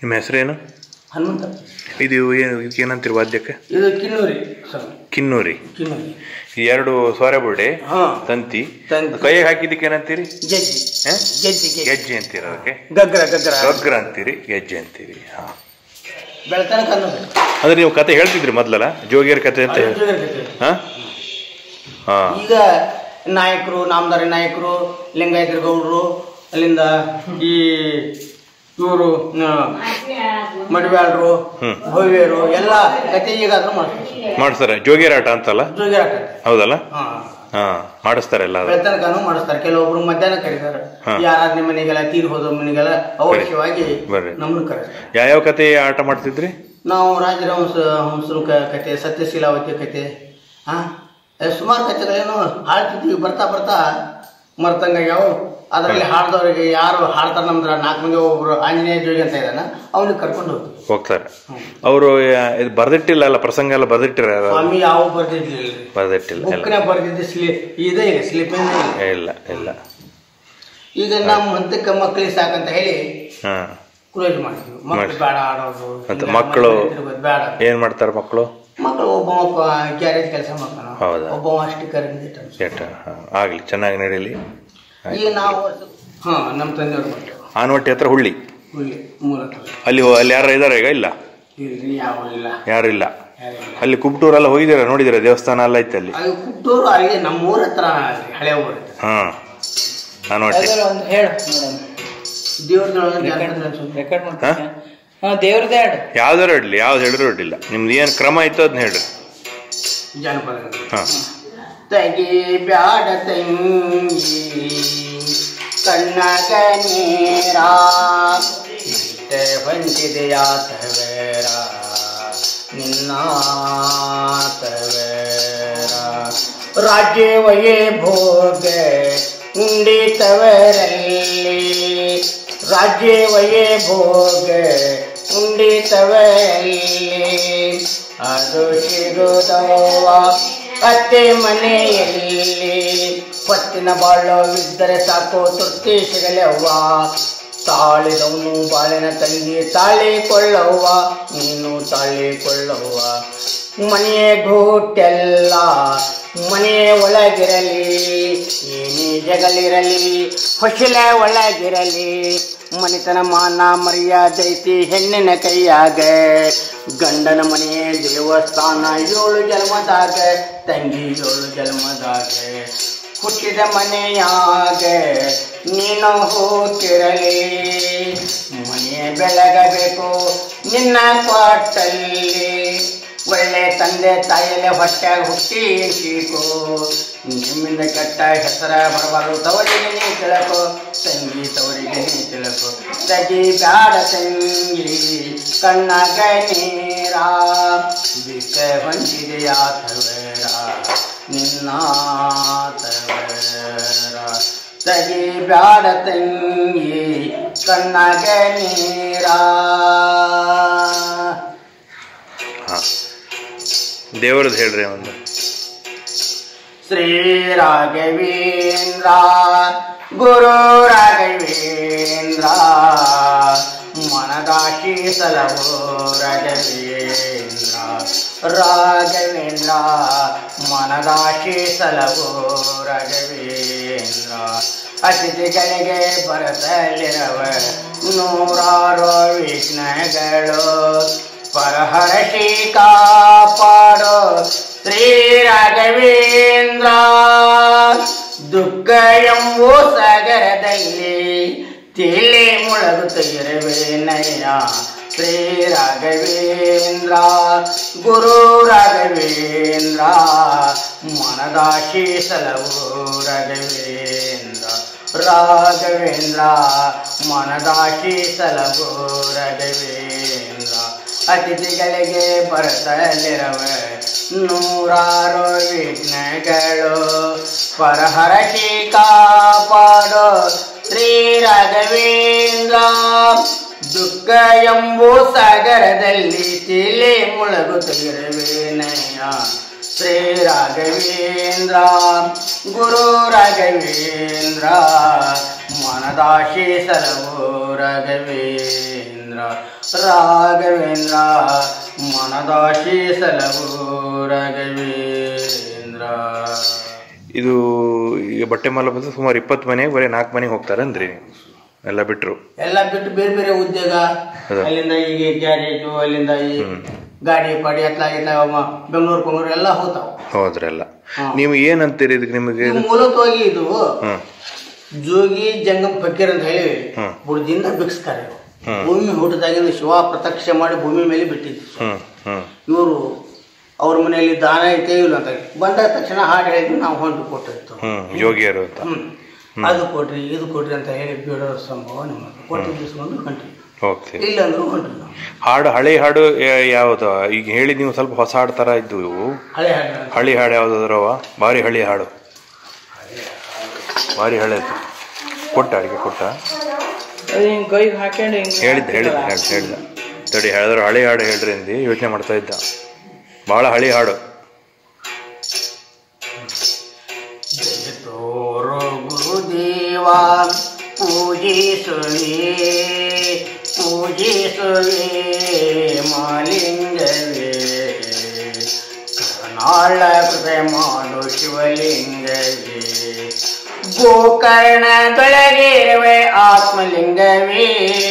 ನಿಮ್ಮ ಹೆಸರೇನು ಹನುಮಂತ ಇದು ಏನು ಇದಕ್ಕೆ ಏನಂತೀರಿ ವಾದ್ಯಕ್ಕೆ ಇದು ಕಿನ್ನೂರಿ ಸ್ವಾಮಿ ಕಿನ್ನೂರಿ ಕಿನ್ನೂರಿ ಈ ಎರಡು ಸೊರೆ ಬುಡೆ ಹಾ ತಂತಿ ತಂತಿ. ಕೈಗೆ ಹಾಕಿದ್ದಕ್ಕೆ ಏನಂತೀರಿ ಗೆಜ್ಜಿ ಹ? ಗೆಜ್ಜಿ ಗೆಜ್ಜಿ ಗೆಜ್ಜೆ ಅಂತೀರ ಅದಕ್ಕೆ ಗಗ್ರ ಗಗ್ರ ಗಗ್ರ ಅಂತೀರಿ ಗೆಜ್ಜೆ ಅಂತೀರಿ ಹಾ ಬೆಳತನ ಕನ್ನಡ ಅಂದ್ರೆ ನೀವು ಕತೆ ಹೇಳ್ತಿದ್ರಿ ಮೊದ್ಲಲ್ಲ ಜೋಗಿಯರ್ ಕತೆ ಅಂತ ಹೇಳಿ ಹಾ ಹಾ ಈಗ ನಾಯಕರು ನಾಮದಾರಿ ನಾಯಕರು ಲಿಂಗಾಯತರ ಗೌಡರು ಅಲ್ಲಿಂದ ಈ ಇವರು ಮಡಿವಾಳರು ಹ್ಮ್. ಭವ್ಯರು ಎಲ್ಲ ಕತೆ ಈಗಾದ್ರೂ ಮಾಡ್ತಾರೆ ಮಾಡಿಸ್ತಾರೆ ಜೋಗಿಯರ್ ಆಟ ಅಂತಲ್ಲ ಜೋಗಿರ ಹೌದಲ್ಲ ಹಾ ಹಾ ಮಾಡಿಸ್ತಾರೆ ಎಲ್ಲ ಅದು ಬೆಳತನಕನು ಮಾಡಿಸ್ತಾರೆ ಕೆಲವೊಬ್ರು ಮಧ್ಯಾಹ್ನ ಕರೀತಾರೆ ಹಾ. ಈ ಆರಾಧನೆ ಮನೆಗೆಲ್ಲ ತೀರ್ ಹೋದ ಮನೆಗೆಲ್ಲ ಅವಶ್ಯವಾಗಿ ಬರ್ರಿ. ನಮ್ಮನ್ನು ಕರೀತಾರೆ ಯಾವ್ಯಾವ ಕತೆ ಆಟ ಮಾಡ್ತಿದ್ರಿ ನಾವು ರಾಜರಹಂಸ ಹಂಸನ ಕ- ಕತೆ ಸತ್ಯಶೀಲಾವತಿ ಕತೆ ಹಾ ಸುಮಾರು ಕತೆಗಳೇನು ಹಾಡ್ತಿದ್ವಿ ಬರ್ತಾ ಬರ್ತಾ ಮರ್ತಂಗ ಯಾವ ಅದರಲ್ಲಿ ಹಾಡ್ದವ್ರಿಗೆ ಯಾರು ಹಾಡ್ತಾರೆ ನಮ್ದ್ರ ನಾಲ್ಕು ಮಂದಿ ಒಬ್ರು ಆಂಜನೇಯ ಜೋಗಿ ಅಂತ ಇದ್ದಾನ ಅವನಿಗೆ ಕರ್ಕೊಂಡು ಹೋಗ್ತೀವಿ ಹೋಗ್ತಾರೆ ಅವರು ಇದು ಬರ್ದಿಟ್ಟಿಲ್ಲ ಅಲ್ಲ ಪ್ರಸಂಗ ಎಲ್ಲ ಬರ್ದಿಟ್ಟಿರ ಸ್ವಾಮಿ ಯಾವ ಬರ್ದಿರ್ಲಿಲ್ಲ ಬರ್ದಿಟ್ಟಿಲ್ಲ ಎಲ್ಲ ಬುಕ್ನ ಬರ್ದಿದ್ದು ಸ್ಲಿ ಇದೇ ಇಲ್ಲ ಸ್ಲಿಪ್ ಇಲ್ಲ ಇಲ್ಲ ಇಲ್ಲ ಈಗ ನಮ್ಮ ಹಂತಕ್ಕೆ ಮಕ್ಕಳಿಗೆ ಸಾಕಂತ ಹೇಳಿ ಹಾ ಕ್ಲೋಸ್ ಮಾಡ್ತೀವಿ ಮಕ್ಕಳು ಬೇಡ ಆಡೋದು ಮತ್ತೆ ಇಲ್ಲ, ಮಕ್ಕಳು ಮನೆ ತಿರ್ಗೋದು ಬೇಡ ಏನ್ ಮಾಡ್ತಾರೆ ಮಕ್ಕಳು ಮಕ್ಕಳು ಒಬ್ಬ ಗ್ಯಾರೇಜ್ ಕೆಲಸ ಮಾಡ್ತಾನ ಹೌದಾ? ಒಬ್ಬ ಸ್ಟಿಕ್ಕರ್ ಕೆಟ್ಟ ಹಾ, ಆಗ್ಲಿ ಚೆನ್ನಾಗಿ ನಡೀಲಿ ಈಗ ನಾವು ಹಾ ನಮ್ಮ ತಂದೆಯವ್ರು ಬಂದರು ಆನವಟ್ಟಿ ಹತ್ರ ಹುಳ್ಳಿ ಹುಳ್ಳಿ ಮೂಲತಃ ಅಲ್ಲಿ ಹೋ- ಅಲ್ಲಿ ಯಾರು ಇದಾರೆ ಈಗ ಇಲ್ಲ ಇಲ್ರಿ ಯಾವ ಇಲ್ಲ ಯಾರು ಇಲ್ಲ ಯಾರಿಲ್ಲ. ಅಲ್ಲಿ ಕುಬ್ಟೂರೆಲ್ಲ ಹೋಗಿದ್ದೀರಾ ನೋಡಿದ್ದೀರಾ ದೇವಸ್ಥಾನ ಎಲ್ಲ ಐತೆ ಅಲ್ಲಿ ಅದು ಕುಟ್ಟೂರು ಅಲ್ಲಿ ನಮ್ಮ ಊರ ಹತ್ರ ಅಲ್ಲಿ, ಹಳೆ ಊರ ಹತ್ರ ಹಾ ಆನವಟ್ಟಿ ಒಂದು ಹೇಳು ಮೇಡಮ್ ದೇವ್ರದೊಳಗೆ ಜಾನಪದ ಅನ್ಸುತ್ತೆ. ರೆಕಾರ್ಡ್ ಮಾಡ್ತೀನಿ ಹಾ ದೇವ್ರದ್ದು ಹೇಳು ಯಾವ್ದಾರು ಇಡ್ಲಿ ಯಾವ್ದು ಹೇಳಿದ್ರು ಅಡ್ಡಿಲ್ಲ ನಿಮ್ದು ಏನು ಕ್ರಮ ಇತ್ತು ಅದನ್ನ ಹೇಳ್ರಿ ಜಾನಪದ ಹಾ ತಗಿ ಬ್ಯಾಡ ತಂಗಿ ಕಣ್ಣಗ ನೀರ ಹೊಂದಿದೆಯಾ ತವೇರ ನಿನ್ನ ತವೇರ ರಾಜ್ಯವಯೇ ಭೋಗ ಉಂಡಿತವರಲ್ಲಿ ರಾಜ್ಯವಯೇ ಭೋಗ ಉಂಡಿತವರಲ್ಲಿ ಅದು ಸಿಗುದವ್ವ ಅತ್ತೆ ಮನೆಯಲ್ಲಿ ಪತ್ತಿನ ಬಾಳವಿದ್ದರೆ ಸಾಕು ತೃಪ್ತಿ ಸಿಗಲವ್ವ ತಾಳಿದವನು ಬಾಳಿನ ತಂಗಿ ತಾಳಿಕೊಳ್ಳವ್ವ ನೀನು ತಾಳಿಕೊಳ್ಳವ್ವ ಮನೆಯ ಗೂಟೆಲ್ಲ ಮನೆಯ ಒಳಗಿರಲಿ ಏನೇ ಜಗಲಿರಲಿ ಹೊಸಲ ಒಳಗಿರಲಿ ಮನೆತನ ಮಾನ ಮರ್ಯಾದೆ ಐತಿ ಹೆಣ್ಣಿನ ಕೈಯಾಗ ಗಂಡನ ಮನೆಯ ದೇವಸ್ಥಾನ ಏಳು ಜನ್ಮದಾಗ ತಂಗಿ ಏಳು ಜನ್ಮದಾಗ ಹುಟ್ಟಿದ ಮನೆಯಾಗ ನೀನು ಹೋಗಿರಲಿ ಮನೆ ಬೆಳಗಬೇಕು ನಿನ್ನ ಕೊಟ್ಟಲ್ಲಿ ಒಳ್ಳೆ ತಂದೆ ತಾಯಿಯಲ್ಲೇ ಹೊಟ್ಟೆಯಾಗ ಹುಟ್ಟಿ ಶೀಕು ನಿಮ್ಮಿಂದ ಕೆಟ್ಟ ಹೆಸರ ಬರಬಾರದು ತವರಿಗೆ ನೀ ತಿಳಕೋ ತಂಗಿ ತವರಿಗೆ ನೀ ತಿಳಕೋ ತಗಿ ಬ್ಯಾಡ ತಂಗಿ ಕಣ್ಣಾಗ ನೀರ ಬಿಕ್ಕ ಹೊಂದಿದೆಯಾ ತವೇರ ನಿನ್ನ ತವೇರ ತಗಿ ಬ್ಯಾಡ ತಂಗಿ ಕಣ್ಣಾಗ ನೀರ ಹಾ ದೇವರದ್ದು ಹೇಳ್ರಿ ಒಂದು ಶ್ರೀ ರಾಘವೇಂದ್ರ ಗುರು ರಾಘವೇಂದ್ರ ಮನದಾಶಿ ಸಲವೋ ರಾಘವೇಂದ್ರ ರಾಘವೇಂದ್ರ ಮನದಾಶಿ ಸಲವೋ ರಾಘವೇಂದ್ರ ಅತಿಥಿಗಳಿಗೆ ಬರಸಲಿರವ ನೂರಾರು ವಿಘ್ನಗಳು ಪರಹರಶಿ ಕಾಪಾಡೋ ಶ್ರೀ ರಾಘವೇಂದ್ರ ದುಃಖ ಎಂಬೋ ಸಾಗರದಲ್ಲಿ ತಿಳಿ ಮುಳುಗುತ್ತಿರುವೇನಯ್ಯ ಶ್ರೀ ರಾಘವೇಂದ್ರ ಗುರು ರಾಘವೇಂದ್ರ ಮನದಾಶಿ ಸಲವು ರಾಘವೇಂದ್ರ ರಾಘವೇಂದ್ರ ಮನದಾಶಿ ಸಲವು ರಾಘವೇಂದ್ರ ಅತಿಥಿಗಳಿಗೆ ಬರ್ತಲಿರವ ನೂರಾರು ವಿಘ್ನಗಳು ಪರಹರಶಿ ಕಾಪಾಡೋ ಶ್ರೀ ರಾಘವೇಂದ್ರ ದುಃಖ ಎಂಬೋ ಸಾಗರದಲ್ಲಿ ತಿಳಿ ಮುಳುಗುತ್ತಿರುವೇನಯ್ಯ ಶ್ರೀ ರಾಘವೇಂದ್ರ ಗುರು ರಾಘವೇಂದ್ರ ಮನದಾಶಿ ಸಲವು ರಾಘವೇಂದ್ರ ರಾಘವೇಂದ್ರ ಮನದಾಶಿ ಸಲವು ರಾಘವೇಂದ್ರ ಇದು ಈಗ ಬಟ್ಟೆ ಮಾಲ ಬಂದು ಸುಮಾರು ಇಪ್ಪತ್ತು ಮನೆಗೆ ಬರೀ ನಾಲ್ಕು ಮನೆಗೆ ಹೋಗ್ತಾರೆ ಅಂದ್ರಿ ನೀವು ಎಲ್ಲ ಬಿಟ್ರು ಎಲ್ಲ ಬಿಟ್ಟು ಬೇರೆ ಬೇರೆ ಉದ್ಯೋಗ ಹೌದಾ? ಅಲ್ಲಿಂದ ಈಗ ಗ್ಯಾರೇಜು ಅಲ್ಲಿಂದ ಈ ಗಾಡಿ ಪಾಡಿ ಅತ್ಲ ಇತ್ಲ ಬೆಂಗಳೂರು ಬೆಂಗಳೂರು ಎಲ್ಲ ಹೋಗ್ತಾವ ಹೋದ್ರೆಲ್ಲ ಹಾ. ನೀವು ಏನಂತೀರಿ ಇದಕ್ಕೆ ನಿಮಗೆ ಇದು ಮೂಲತವಾಗಿ ಇದು ಹ್ಮ್ ಜೋಗಿ ಜಂಗಮ್ ಫಕೀರ್ ಅಂತ ಹೇಳಿ ಹ್ಮ್. ಬುಡದಿಂದ ಬಿಡಿಸ್ತಾರೆ ಹ್ಮ್. ಭೂಮಿ ಹುಟ್ಟಿದಾಗಿಂದ ಶಿವ ಪ್ರತ್ಯಕ್ಷ ಮಾಡಿ ಭೂಮಿ ಮೇಲೆ ಬಿಟ್ಟಿದ್ದು ಹ್ಮ್ ಹ್ಮ್ ಇವರು ಅವ್ರ ಮನೆಯಲ್ಲಿ ದಾನ ಐತೆ ಇಲ್ಲ ಅಂತ ಬಂದ ತಕ್ಷಣ ಹಾಡು ಹೇಳಿದ್ರು ನಾವು ಹೊಂಟು ಕೊಟ್ಟಿರ್ತು ಹ್ಮ್ ಯೋಗಿಯರು ಅಂತ ಹ್ಮ್ ಅದು ಕೊಡ್ರಿ ಇದು ಕೊಡ್ರಿ ಅಂತ ಹೇಳಿ ಬೇಡೋ ಸಂಭವ ನಮ್ಮ ಕೊಟ್ಟು ಬಿಡಿಸ್ಕೊಂಡು ಹೊಂಟ್ರಿ ಹೋಗ್ತೀವಿ ಇಲ್ಲಂದ್ರೂ ಹೊಂಟ್ರಿ ನಾವು ಹಾಡು ಹಳೆ ಹಾಡು ಯಾ- ಯಾವ್ದು ಈಗ ಹೇಳಿ ನೀವು ಸ್ವಲ್ಪ ಹೊಸ ಹಾಡು ಥರ ಇದ್ದು ಇವು ಹಳೆ ಹಾಡು ಹಳಿ ಹಾಡು ಯಾವ್ದಾದ್ರವ ಭಾರಿ ಹಳಿ ಹಾಡು ಭಾರಿ ಹಳೇದು ಕೊಟ್ಟ ಅಡಿಗೆ ಕೊಟ್ಟ ಅದು ಹಿಂಗ್ ಕೈಗೆ ಹಾಕ್ಯಂಡು ಹಿಂಗ್ ಹೇಳಿದ್ದ ಹೇಳಿದ್ದ ಹೇಳಿದ ಹೇಳಿದ ತಡಿ ಹೇಳಿದ್ರು ಹಳಿ ಹಾಡು ಹೇಳ್ರಿ ಅಂದು ಯೋಚನೆ ಮಾಡ್ತಾ ಇದ್ದ ಭಾಳ ಹಳಿ ಹಾಡು ತೋರೋ ಗುರುದೇವ ಪೂಜಿಸುವೆ ಪೂಜಿಸುವೆ ಮಾಲಿಂಗವೇ ಕರ್ನಾಳ ಕೃಪೆ ಮಾಡು ಶಿವಲಿಂಗವೇ ಗೋಕರ್ಣದೊಳಗಿರುವೆ ಆತ್ಮಲಿಂಗವೇ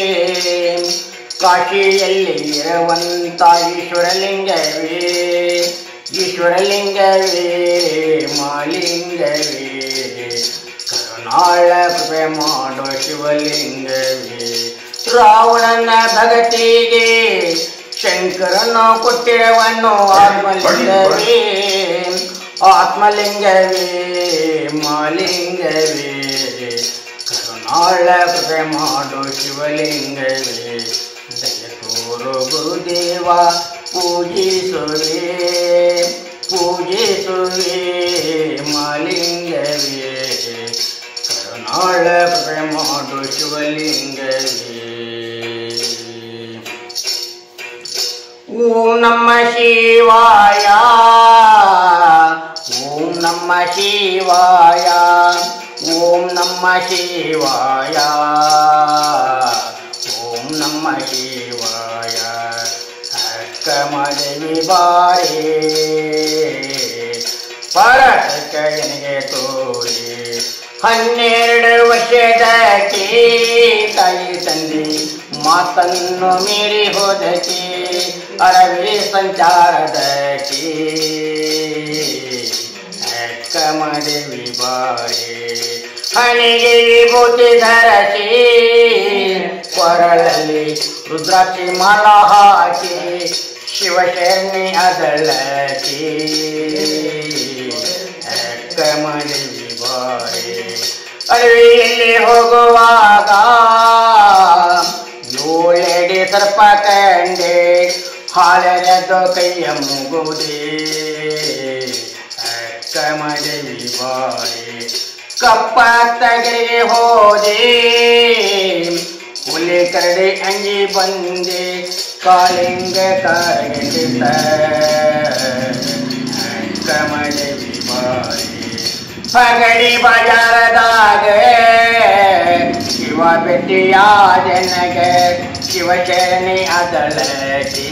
ಕಾಶಿಯಲ್ಲಿ ಇರುವಂತ ಈಶ್ವರಲಿಂಗವೇ ಈಶ್ವರಲಿಂಗವೇ ಮಾಲಿಂಗವೇ ಕರುಣಾಳ ಕೃಪೆ ಮಾಡೋ ಶಿವಲಿಂಗವೇ ರಾವಣನ ಭಗತಿಗೆ ಶಂಕರನ ಕೊಟ್ಟಿರುವನು ಆತ್ಮಲಿಂಗವೇ ಆತ್ಮಲಿಂಗವೇ ಮಾಲಿಂಗವೇ ಕರುಣಾಳ ಕೃಪೆ ಮಾಡೋ ಶಿವಲಿಂಗವೇ ದಯ ತೋರು ಗುರುದೇವ ಪೂಜಿಸುವೆ ಪೂಜಿಸುವೆ ಮಾಲಿಂಗವೇ ಕರುಣಾಳ ಕೃಪೆ ಮಾಡೋ ಶಿವಲಿಂಗವೇ ಓಂ ನಮ ಶಿವಾಯ ಓಂ ನಮ ಶಿವಾಯ ಓಂ ನಮ ಶಿವಾಯ ಓಂ ನಮ ಶಿವಾಯ ಅಕ್ಕಮದೇವಿ ಬಾರಿ ಪರಕನಿಗೆ ತೋರಿ ಹನ್ನೆರಡು ವರ್ಷದಕ್ಕೆ ತಾಯಿ ತಂದೆ ಮಾತನ್ನು ಮೀರಿ ಹೋದಕ್ಕೆ ಅರವಿ ಸಂಚಾರದಕ್ಕೆ ಅಕ್ಕಮದೇವಿ ಬಾರಿ ಹಣಿಗೆ ವಿಭೂತಿ ಧರಸಿ ಕೊರಳಲ್ಲಿ ರುದ್ರಾಕ್ಷಿ ಮಾಲ ಹಾಕಿ ಶಿವಶರಣಿ ಅದಳಕಿ ಅಕ್ಕಮದೇವಿ ಬಾರಿ ಅಡವಿಯಲ್ಲಿ ಹೋಗುವಾಗ ಏಳೆಡೆ ಸರ್ಪ ಕಂಡೆ ಹಾಲೆರೆದು ಕೈಯ ಮುಗುವುದೇ ಅಕ್ಕಮದೇವಿ ಬಾರಿ ಕಪ್ಪ ತಗೆಗೆ ಹೋದೆ ಹುಲಿ ಕರಡಿ ಅಂಗಿ ಬಂದೆ ಕಾಳಿಂಗ ಕಾರಗಿಂದ ಅಕ್ಕಮದೇವಿ ಬಾರಿ ಪಗಡಿ ಬಜಾರದಾಗ ಶಿವ ಭೇಟಿಯ ಜನಗೆ ಶಿವಚರಣಿ ಅದಳಗೆ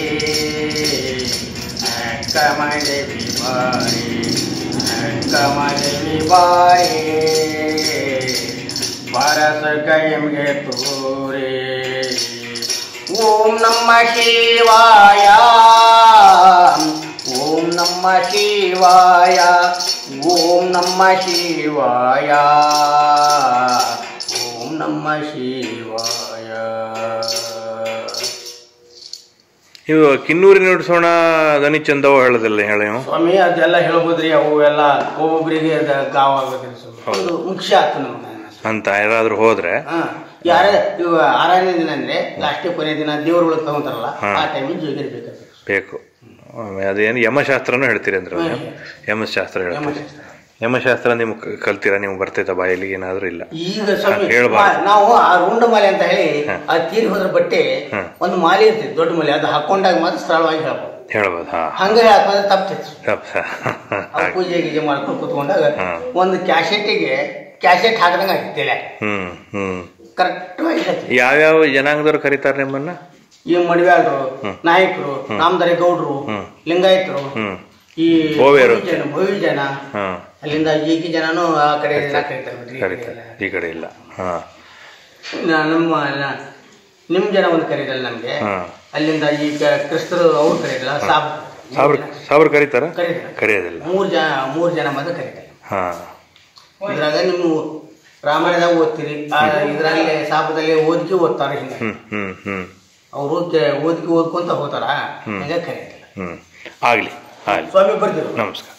ಕಮದೇವಿ ಬಾರಿ ಕಮದೇವಿ ಬಾರಿ ಬರಸ ಕೈಮ್ಗೆ ತೋರೆ ಓಂ ನಮ ಶಿವಾಯ ಓಂ ನಮ ಶಿವಾಯ ಓಂ ನಮ ಶಿವಾಯ ಓಂ ನಮ ಶಿವಾಯ ಇವು ಕಿನ್ನೂರಿ ನುಡಿಸೋಣ ದನಿ ಚಂದವ ಹೇಳೋದಿಲ್ಲ ಹೇಳೇವು ಸ್ವಾಮಿ ಅದೆಲ್ಲ ಹೇಳ್ಬೋದ್ರಿ ಅವು ಎಲ್ಲ ಒಬ್ಬೊಬ್ರಿಗೆ ಅದ ಗಾವ ಆಗೋದ್ರಿ ಸ್ವಾಮಿ. ಒಂದು ಮುಖ್ಯ ಆಯ್ತು ನಮ್ಗೆ ಅಂತ ಯಾರಾದ್ರೂ ಹೋದ್ರೆ ಹಾ ಯಾರೇ ಇವ ಆರನೇ ದಿನ ಅಂದ್ರೆ ಲಾಸ್ಟೇ ಕೊನೆ ದಿನ ದೇವ್ರುಗಳು ತಗೊಂತಾರಲ್ಲ ಹಾ. ಆ ಟೈಮಿಗೆ ಜೋಗಿರ್ ಬೇಕಾಗ್ತದೆ ಬೇಕು ಆಮೇಲೆ ಅದೇನು ಯಮಶಾಸ್ತ್ರನೂ ಹೇಳ್ತೀರಿ ಅಂದ್ರೆ ಅದು. ಹ್ಮ್. ಯಮಶಾಸ್ತ್ರ ಹೇಳ್ತೀರಿ ಯಮಶಾಸ್ತ್ರ. ಯಮಶಾಸ್ತ್ರ ನಿಮ್ ಕ- ಕಲ್ತೀರಾ ನೀವು ಬರ್ತೈತಾ ಬಾಯಲ್ಲಿ ಏನಾದ್ರೂ ಇಲ್ಲ ಈಗ ಸ್ವಾಮಿ ಹಾ, ಹೇಳ್ಬಾರ್ದು. ಮಾ- ನಾವು ಆ ರುಂಡ ಮಾಲೆ ಅಂತ ಹೇಳಿ ಹಾ. ಆ ತೀರಿ ಹೋದ್ರ ಬಟ್ಟೆ ಹಾ. ಒಂದು ಮಾಲೆ ಇರ್ತೈತಿ ದೊಡ್ಡ ಮಾಲೆ ಅದು ಹಾಕೊಂಡಾಗ ಮಾತ್ರ ಸರಳವಾಗಿ ಹೇಳ್ಬೋದು ಹೇಳ್ಬೋದು ಹಾ ಹಂಗ ಹಾಕೋದ್ರೆ ತಪ್ಪಿತ್ತು ತಪ್ಪ ಆ ಪೂಜೆ ಗೀಜೆ ಮಾಡ್ಕೊಂಡು ಕುತ್ಕೊಂಡಾಗ ಹಾ. ಒಂದು ಕ್ಯಾಸೆಟ್ಟಿಗೆ ಕ್ಯಾಸೆಟ್ ಹಾಕ್ದಂಗೆ ಆಗಿ ತಲೆ ಹ್ಮ್ ಹ್ಮ್ ಕರೆಕ್ಟಾಗಿ ಹೇಳ್ತೀವಿ ಯಾವ್ಯಾವ ಜನಾಂಗದವ್ರು ಕರೀತಾರೆ ನಿಮ್ಮನ್ನ ಈ ಮಡಿವಾಳರು ನಾಯಕರು ನಾಮದಾರಿ ಗೌಡ್ರು ಲಿಂಗಾಯತರು ಹ್ಮ್ ಈ ಗೋವೇರು. ಭೋವಿ ಜನ ಭೋವಿ ಜನ ಹಾ ಅಲ್ಲಿಂದ ಈಗಿ ಜನನು ಆ ಕಡೆ ಎಲ್ಲ ಕರೀತಾರೆ ಬಿಡ್ರಿ, ಈ ಕಡೆ ಕರೀತಾರೆ ಎಲ್ಲ. ಈ ಕಡೆ ಇಲ್ಲ ಹಾ ನ- ನಮ್ಮ ನ- ನಿಮ್ ಜನ ಒಂದು ಕರೀರಲ್ಲ ನಮ್ಗೆ ಹಾ. ಅಲ್ಲಿಂದ ಈ ಕ- ಕ್ರಿಸ್ತರು ಅವ್ರು ಕರೀರಲ್ಲ ಸಾಬ್ ಸಾಬ್ರ ಸಾಬ್ರು ಕರೀತಾರ ಕರೀತಾರೆ ಕರೆಯೋದಿಲ್ಲ ಮೂರ್ ಜನ ಮೂರ್ ಜನ ಮದ ಕರೀತಾರೆ ಹಾ ಇದ್ರಾಗ ನೀವು ರಾಮಾಯಣದಾಗ ಓದ್ತೀರಿ ಆ ಇದ್ರಲ್ಲಿ ಸಾಪದಲ್ಲಿ ಓದಿಕೆ ಓದ್ತಾರೆ ಹಿಂಗೆ ಹ್ಮ್ ಹ್ಮ್ ಹ್ಮ್ ಅವರು ಓದಿಕೆ ಓದ್ಕೊಂತ ಹೋಗ್ತಾರ ಹಿಂಗೆ ಕರೀತಾರೆ ಹ್ಮ್ ಆಗ್ಲಿ ಆಗ್ಲಿ ಸ್ವಾಮಿ ಬರ್ತಿರು ನಮಸ್ಕಾರ